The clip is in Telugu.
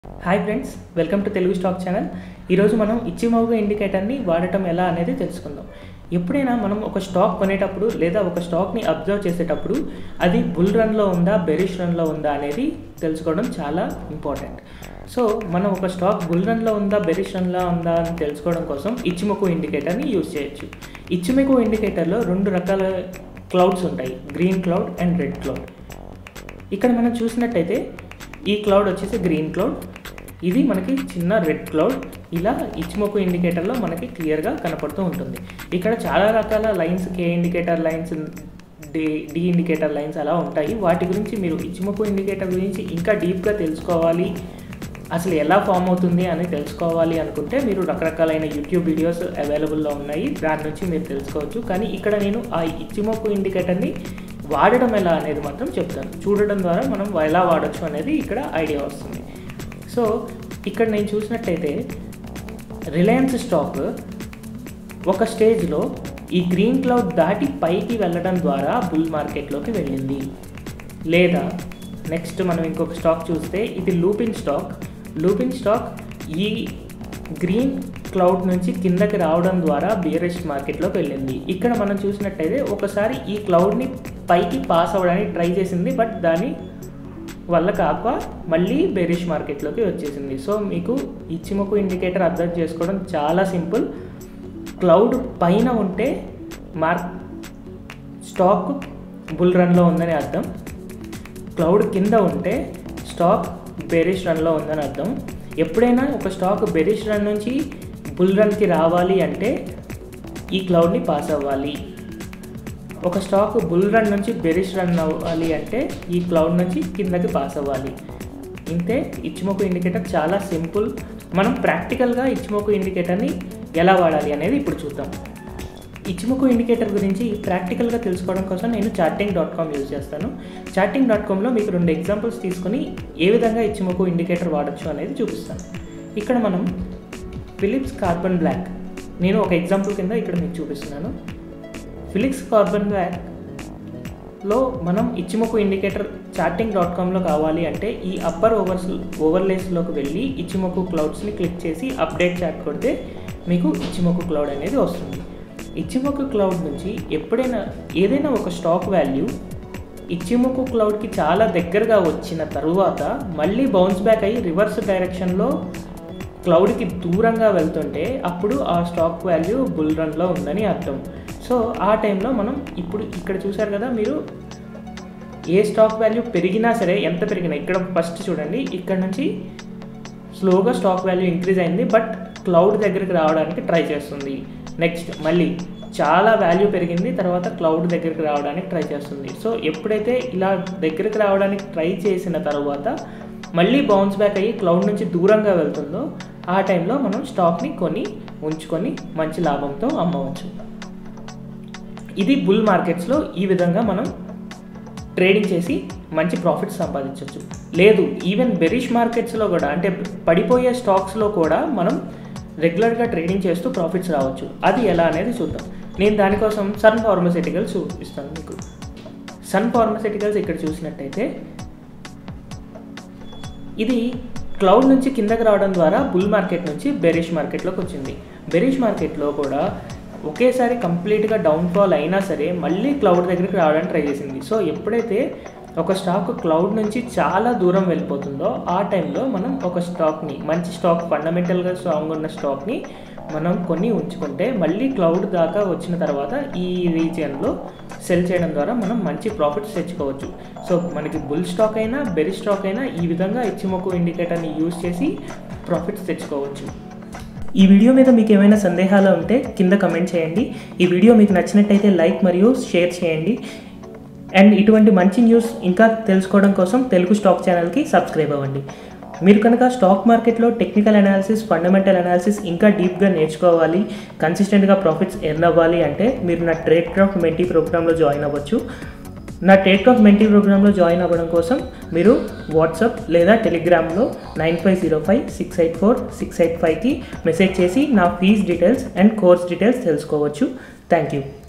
hi friends welcome to Telugu stock channel ఈరోజు మనం ఇచ్చిమౌగా ఇండికేటర్ని వాడటం ఎలా అనేది తెలుసుకుందాం ఎప్పుడైనా మనం ఒక స్టాక్ కొనేటప్పుడు లేదా ఒక స్టాక్ని అబ్జర్వ్ చేసేటప్పుడు అది బుల్ రన్లో ఉందా బెరిష్ రన్లో ఉందా అనేది తెలుసుకోవడం చాలా ఇంపార్టెంట్ సో మనం ఒక స్టాక్ బుల్ రన్లో ఉందా బెరిష్ రన్లో ఉందా అని తెలుసుకోవడం కోసం ఇచ్చిమొకు ఇండికేటర్ని యూజ్ చేయొచ్చు ఇచ్చిమొకు ఇండికేటర్లో రెండు రకాల క్లౌడ్స్ ఉంటాయి green cloud and red cloud ఇక్కడ మనం చూసినట్టయితే ఈ క్లౌడ్ వచ్చేసి గ్రీన్ క్లౌడ్ ఇది మనకి చిన్న రెడ్ క్లౌడ్ ఇలా ఇచ్చిమొక్కు ఇండికేటర్లో మనకి క్లియర్గా కనపడుతూ ఉంటుంది ఇక్కడ చాలా రకాల lines K indicator lines D D indicator lines అలా ఉంటాయి వాటి గురించి మీరు ఇచ్చిమొక్కు ఇండికేటర్ గురించి ఇంకా డీప్గా తెలుసుకోవాలి అసలు ఎలా ఫామ్ అవుతుంది అని తెలుసుకోవాలి అనుకుంటే మీరు రకరకాలైన యూట్యూబ్ వీడియోస్ అవైలబుల్లో ఉన్నాయి దాని నుంచి మీరు తెలుసుకోవచ్చు కానీ ఇక్కడ నేను ఆ ఇచ్చిమొక్కు ఇండికేటర్ని వాడడం ఎలా అనేది మాత్రం చెప్తాను చూడడం ద్వారా మనం ఎలా వాడచ్చు అనేది ఇక్కడ ఐడియా వస్తుంది సో ఇక్కడ నేను చూసినట్టయితే రిలయన్స్ స్టాక్ ఒక స్టేజ్లో ఈ గ్రీన్ క్లౌడ్ దాటి పైకి వెళ్ళడం ద్వారా బుల్ మార్కెట్లోకి వెళ్ళింది లేదా నెక్స్ట్ మనం ఇంకొక స్టాక్ చూస్తే ఇది లూపిన్ స్టాక్ లూపిన్ స్టాక్ ఈ గ్రీన్ క్లౌడ్ నుంచి కిందకి రావడం ద్వారా బియరెస్ట్ మార్కెట్లోకి వెళ్ళింది ఇక్కడ మనం చూసినట్టయితే ఒకసారి ఈ క్లౌడ్ని పైకి పాస్ అవ్వడానికి ట్రై చేసింది బట్ దాని వల్ల కాక మళ్ళీ బెరిష్ మార్కెట్లోకి వచ్చేసింది సో మీకు ఇచ్చిమొక్కు ఇండికేటర్ అర్థం చేసుకోవడం చాలా సింపుల్ క్లౌడ్ పైన ఉంటే మార్క్ స్టాక్ బుల్ రన్లో ఉందని అర్థం క్లౌడ్ కింద ఉంటే స్టాక్ బెరిష్ రన్లో ఉందని అర్థం ఎప్పుడైనా ఒక స్టాక్ బెరిష్ రన్ నుంచి బుల్ రన్కి రావాలి అంటే ఈ క్లౌడ్ని పాస్ అవ్వాలి ఒక స్టాక్ బుల్ రన్ నుంచి బెరిష్ రన్ అవ్వాలి అంటే ఈ క్లౌడ్ నుంచి కిందకి పాస్ అవ్వాలి ఇంతే ఇచ్చిమొక్కు ఇండికేటర్ చాలా సింపుల్ మనం ప్రాక్టికల్గా ఇచ్చిమొక్కు ఇండికేటర్ని ఎలా వాడాలి అనేది ఇప్పుడు చూద్దాం ఇచ్చిముకు ఇండికేటర్ గురించి ప్రాక్టికల్గా తెలుసుకోవడం కోసం నేను చార్టింగ్ డాట్ కామ్ యూజ్ చేస్తాను చార్టింగ్ డాట్ కామ్లో మీకు రెండు ఎగ్జాంపుల్స్ తీసుకొని ఏ విధంగా ఇచ్చిముకు ఇండికేటర్ వాడచ్చు అనేది చూపిస్తాను ఇక్కడ మనం ఫిలిప్స్ కార్బన్ బ్లాక్ నేను ఒక ఎగ్జాంపుల్ కింద ఇక్కడ మీకు చూపిస్తున్నాను ఫిలిప్స్ కార్బన్ బ్లాక్లో మనం ఇచ్చిముకు ఇండికేటర్ చార్టింగ్ డాట్ కామ్లో కావాలి అంటే ఈ అప్పర్ ఓవర్స్ ఓవర్లేస్లోకి వెళ్ళి ఇచ్చిముకు క్లౌడ్స్ని క్లిక్ చేసి అప్డేట్ చాట్ కొడితే మీకు ఇచ్చిముకు క్లౌడ్ అనేది వస్తుంది ఇచ్చిమొక్కు క్లౌడ్ నుంచి ఎప్పుడైనా ఏదైనా ఒక స్టాక్ వాల్యూ ఇచ్చిమొక్కు క్లౌడ్కి చాలా దగ్గరగా వచ్చిన తరువాత మళ్ళీ బౌన్స్ బ్యాక్ అయ్యి రివర్స్ డైరెక్షన్లో క్లౌడ్కి దూరంగా వెళ్తుంటే అప్పుడు ఆ స్టాక్ వాల్యూ బుల్ రన్లో ఉందని అర్థం సో ఆ టైంలో మనం ఇప్పుడు ఇక్కడ చూసారు కదా మీరు ఏ స్టాక్ వాల్యూ పెరిగినా సరే ఎంత పెరిగినా ఇక్కడ ఫస్ట్ చూడండి ఇక్కడ నుంచి స్లోగా స్టాక్ వాల్యూ ఇంక్రీజ్ అయింది బట్ క్లౌడ్ దగ్గరికి రావడానికి ట్రై చేస్తుంది నెక్స్ట్ మళ్ళీ చాలా వాల్యూ పెరిగింది తర్వాత క్లౌడ్ దగ్గరికి రావడానికి ట్రై చేస్తుంది సో ఎప్పుడైతే ఇలా దగ్గరికి రావడానికి ట్రై చేసిన తర్వాత మళ్ళీ బౌన్స్ బ్యాక్ అయ్యి క్లౌడ్ నుంచి దూరంగా వెళ్తుందో ఆ టైంలో మనం స్టాక్ని కొని ఉంచుకొని మంచి లాభంతో అమ్మవచ్చు ఇది బుల్ మార్కెట్స్లో ఈ విధంగా మనం ట్రేడింగ్ చేసి మంచి ప్రాఫిట్స్ సంపాదించవచ్చు లేదు ఈవెన్ బెరిష్ మార్కెట్స్లో కూడా అంటే పడిపోయే స్టాక్స్లో కూడా మనం రెగ్యులర్గా ట్రేడింగ్ చేస్తూ ప్రాఫిట్స్ రావచ్చు అది ఎలా అనేది చూద్దాం నేను దానికోసం సన్ ఫార్మసిటికల్స్ చూపిస్తాను మీకు సన్ ఫార్మసిటికల్స్ ఇక్కడ చూసినట్టయితే ఇది క్లౌడ్ నుంచి కిందకి రావడం ద్వారా బుల్ మార్కెట్ నుంచి బెరిష్ మార్కెట్లోకి వచ్చింది బెరిష్ మార్కెట్లో కూడా ఒకేసారి కంప్లీట్గా డౌన్ఫాల్ అయినా సరే మళ్ళీ క్లౌడ్ దగ్గరికి రావడానికి ట్రై చేసింది సో ఎప్పుడైతే ఒక స్టాక్ క్లౌడ్ నుంచి చాలా దూరం వెళ్ళిపోతుందో ఆ టైంలో మనం ఒక స్టాక్ని మంచి స్టాక్ ఫండమెంటల్గా స్ట్రాంగ్ ఉన్న స్టాక్ని మనం కొన్ని ఉంచుకుంటే మళ్ళీ క్లౌడ్ దాకా వచ్చిన తర్వాత ఈ రీజియన్లో సెల్ చేయడం ద్వారా మనం మంచి ప్రాఫిట్స్ తెచ్చుకోవచ్చు సో మనకి బుల్ స్టాక్ అయినా బెరి స్టాక్ అయినా ఈ విధంగా ఇచ్చిమొక్కు ఇండికేటర్ని యూజ్ చేసి ప్రాఫిట్స్ తెచ్చుకోవచ్చు ఈ వీడియో మీద మీకు ఏమైనా సందేహాలు ఉంటే కింద కమెంట్ చేయండి ఈ వీడియో మీకు నచ్చినట్టయితే లైక్ మరియు షేర్ చేయండి అండ్ ఇటువంటి మంచి న్యూస్ ఇంకా తెలుసుకోవడం కోసం తెలుగు స్టాక్ ఛానల్కి సబ్స్క్రైబ్ అవ్వండి మీరు కనుక స్టాక్ మార్కెట్లో టెక్నికల్ అనాలిసిస్ ఫండమెంటల్ అనాలిసిస్ ఇంకా డీప్గా నేర్చుకోవాలి కన్సిస్టెంట్గా ప్రాఫిట్స్ ఎర్న్ అవ్వాలి అంటే మీరు నా ట్రేడ్ క్రాఫ్ట్ మెంటీ ప్రోగ్రాంలో జాయిన్ అవ్వచ్చు నా టేక్ ఆఫ్ మెంటీ ప్రోగ్రాంలో జాయిన్ అవ్వడం కోసం మీరు వాట్సాప్ లేదా టెలిగ్రామ్లో nine five zero five six eight four six eight ఫైవ్కి మెసేజ్ చేసి నా fees details and course details తెలుసుకోవచ్చు థ్యాంక్ యూ